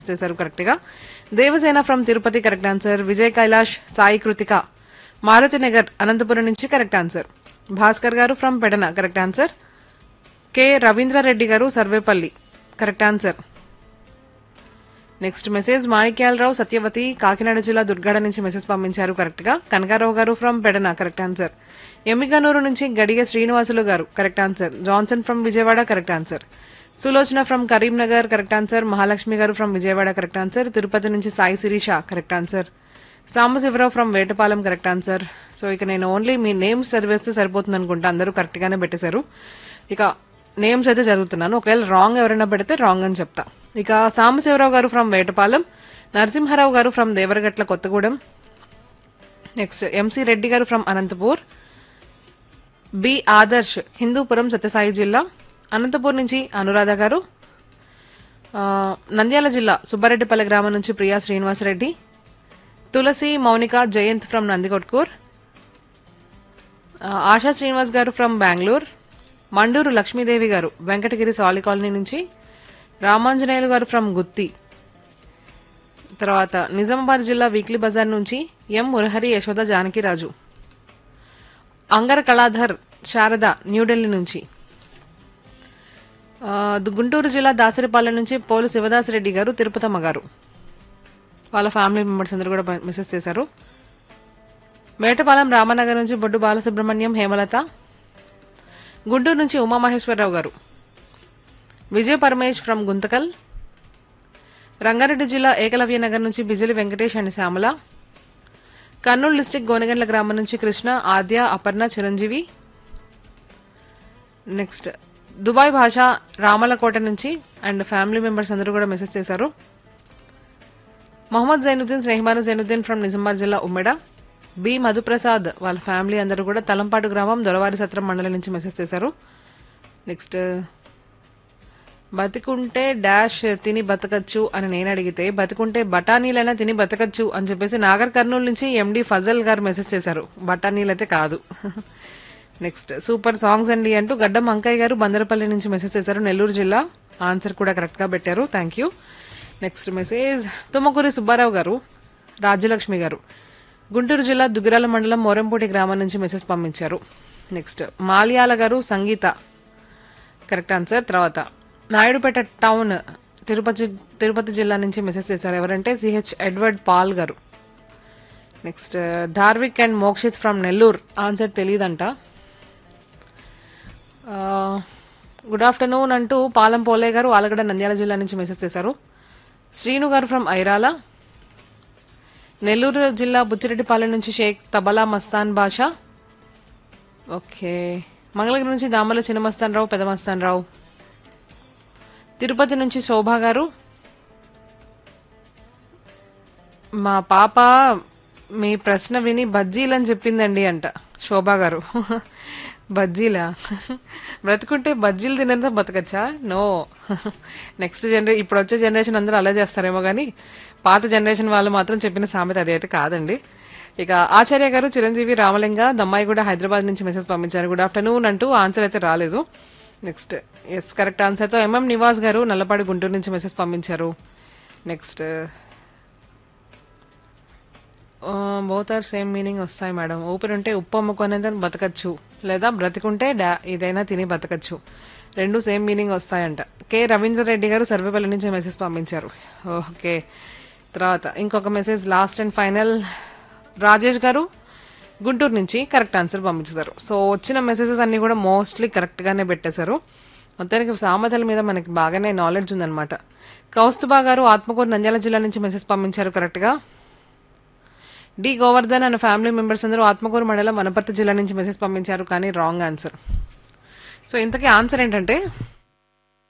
చేశారు కరెక్ట్ గా Devasena from Tirupati correct answer Vijay Kailash Sai Krithika Maruthi Nagar Anantapuram నుంచి correct answer Bhaskar garu from Pedana correct answer K Ravindra Reddy garu Sarvepalli correct answer next message Manikyala Rao Satyavathi Kakinada జిల్లా దుర్గాడ నుంచి మెసేజ్ పంపించారు కరెక్ట్ గా Kanaka Rao garu from Pedana correct answer Emmiganur నుంచి Gadiga Srinivasulu garu correct answer Johnson from Vijayawada correct answer Sulochana from Karimnagar correct answer Mahalakshmi garu from Vijayawada correct answer Tirupati నుంచి Sai Sirisha correct answer Sambasiva Rao from Vetapalem correct answer so ఇక నేను only మీ names చదివేస్తే సరిపోతుంది అనుకుంటా అందరూ కరెక్ట్ గానే పెట్టేశారు ఇక నేమ్స్ అయితే చదువుతున్నాను ఒకవేళ రాంగ్ ఎవరైనా పెడితే రాంగ్ అని చెప్తా ఇక సాంబశివరావు గారు from Vetapalem Narasimha Rao garu from Devaragatla Kothagudem next MC Reddy garu from Anantapur B Adarsh Hindupuram Sathya Sai జిల్లా అనంతపూర్ నుంచి అనురాధ గారు ఆ, నంద్యాల జిల్లా సుబ్బారెడ్డిపల్లి గ్రామం నుంచి ప్రియా శ్రీనివాసరెడ్డి తులసి మౌనిక జయంత్ ఫ్రమ్ నందికొట్కూర్ ఆ, ఆశా శ్రీనివాస్ గారు ఫ్రమ్ బెంగళూరు మండూరు లక్ష్మీదేవి గారు వెంకటగిరి సాలి కాలనీ నుంచి రామాంజనేయులు గారు ఫ్రమ్ గుత్తి తర్వాత నిజామాబాద్ జిల్లా వీక్లీ బజార్ నుంచి ఎం మురహరి యశోద జానకిరాజు అంగర కళాధర్ శారద న్యూఢిల్లీ నుంచి ఆ, దు- గుంటూరు జిల్లా దాసరిపాలెం నుంచి పోలు శివదాసరెడ్డి గారు తిరుపతమ్మ గారు వాళ్ళ ఫ్యామిలీ మెంబర్స్ అందరూ కూడా మెసేజ్ చేశారు మేటపాలెం రామనగర్ నుంచి బొడ్డు బాలసుబ్రహ్మణ్యం హేమలత గుంటూరు నుంచి ఉమామహేశ్వరరావు గారు విజయ్ పరమేష్ ఫ్రమ్ గుంతకల్ రంగారెడ్డి జిల్లా ఏకలవ్య నగర్ నుంచి బిజిలి వెంకటేష్ అండ్ శ్యామల కర్నూలు డిస్టిక్ గోనెగండ్ల గ్రామం నుంచి కృష్ణ ఆద్య అపర్ణ చిరంజీవి నెక్స్ట్ దుబాయ్ భాష రామలకోట నుంచి అండ్ ఫ్యామిలీ మెంబర్స్ అందరూ కూడా మెసేజ్ చేశారు మొహమ్మద్ జైనుద్దీన్ స్నేహిమాను జైనుద్దీన్ ఫ్రమ్ నిజామాబాద్ జిల్లా ఉమ్మెడ బి మధుప్రసాద్ వాళ్ళ ఫ్యామిలీ అందరూ కూడా తలంపాటు గ్రామం దొరవారి సత్రం మండలం నుంచి మెసేజ్ చేశారు నెక్స్ట్ బతికుంటే డాష్ తిని బతకచ్చు అని నేను అడిగితే బతికుంటే బఠానీలైనా తిని బతకచ్చు అని చెప్పేసి నాగర్ కర్నూలు నుంచి ఎండి ఫజల్ గారు మెసేజ్ చేశారు బఠానీలు అయితే కాదు నెక్స్ట్ సూపర్ సాంగ్స్ అండి అంటూ గడ్డం అంకయ్య గారు బందరపల్లి నుంచి మెసేజ్ చేశారు నెల్లూరు జిల్లా ఆన్సర్ కూడా కరెక్ట్ గా పెట్టారు thank you next message Tummakuri Subba Rao garu Rajyalakshmi గారు గుంటూరు జిల్లా దుగ్గిరాల మండలం మోరంపూటి గ్రామం నుంచి మెసేజ్ పంపించారు నెక్స్ట్ మాల్యాల గారు సంగీత కరెక్ట్ ఆన్సర్ తర్వాత నాయుడుపేట టౌన్ తిరుపతి తిరుపతి జిల్లా నుంచి మెసేజ్ చేశారు ఎవరంటే CH Edward Paul garu next Dharvik and Mokshith from Nellore answer తెలియదంట గుడ్ ఆఫ్టర్నూన్ అంటూ పాలం పోలే గారు ఆలగడ్డ నంద్యాల జిల్లా నుంచి మెసేజ్ చేశారు శ్రీను గారు ఫ్రమ్ ఐరాల నెల్లూరు జిల్లా బుచ్చిరెడ్డిపాలెం నుంచి షేక్ తబలా మస్తాన్ బాషా ఓకే మంగళగిరి నుంచి దామల చిన్నమస్తాన్ రావు పెదమస్తాన్ రావు తిరుపతి నుంచి శోభా గారు మా పాప మీ ప్రశ్న విని బజ్జీలని చెప్పిందండి అంట శోభా గారు బజ్జీలా బ్రతుకుంటే బజ్జీలు తినేంత బతకచ్చా నో నెక్స్ట్ జనరే ఇప్పుడు వచ్చే జనరేషన్ అందరూ అలా చేస్తారేమో కానీ పాత జనరేషన్ వాళ్ళు మాత్రం చెప్పిన సామెత అది అయితే కాదండి ఇక ఆచార్య గారు చిరంజీవి రామలింగ దమ్మాయి కూడా హైదరాబాద్ నుంచి మెసేజ్ పంపించారు గుడ్ ఆఫ్టర్నూన్ అంటూ ఆన్సర్ అయితే రాలేదు నెక్స్ట్ ఎస్ కరెక్ట్ ఆన్సర్తో ఎంఎం నివాస్ గారు నల్లపాడి గుంటూరు నుంచి మెసేజ్ పంపించారు next both are same meaning వస్తాయి మేడం ఊపిరి ఉంటే ఉప్పు అమ్ముకునేది బతకచ్చు లేదా బ్రతికుంటే డా ఇదైనా తిని బతకచ్చు రెండు సేమ్ మీనింగ్ వస్తాయంట కె రవీంద్ర రెడ్డి గారు సర్వేపల్లి నుంచి మెసేజ్ పంపించారు ఓకే తర్వాత ఇంకొక message last and final Rajesh garu Guntur నుంచి కరెక్ట్ ఆన్సర్ పంపించారు సో వచ్చిన మెసేజెస్ అన్ని కూడా మోస్ట్లీ కరెక్ట్గానే పెట్టేశారు మొత్తానికి సామెతల మీద మనకి బాగానే నాలెడ్జ్ ఉందన్నమాట కౌస్తుబా గారు ఆత్మకూరు నంద్యాల జిల్లా నుంచి మెసేజ్ పంపించారు కరెక్ట్గా డి గోవర్ధన్ అనే ఫ్యామిలీ మెంబర్స్ అందరూ ఆత్మకూరు మండలం వనపర్తి జిల్లా నుంచి మెసేజ్ పంపించారు కానీ రాంగ్ ఆన్సర్ సో ఇంతకీ ఆన్సర్ ఏంటంటే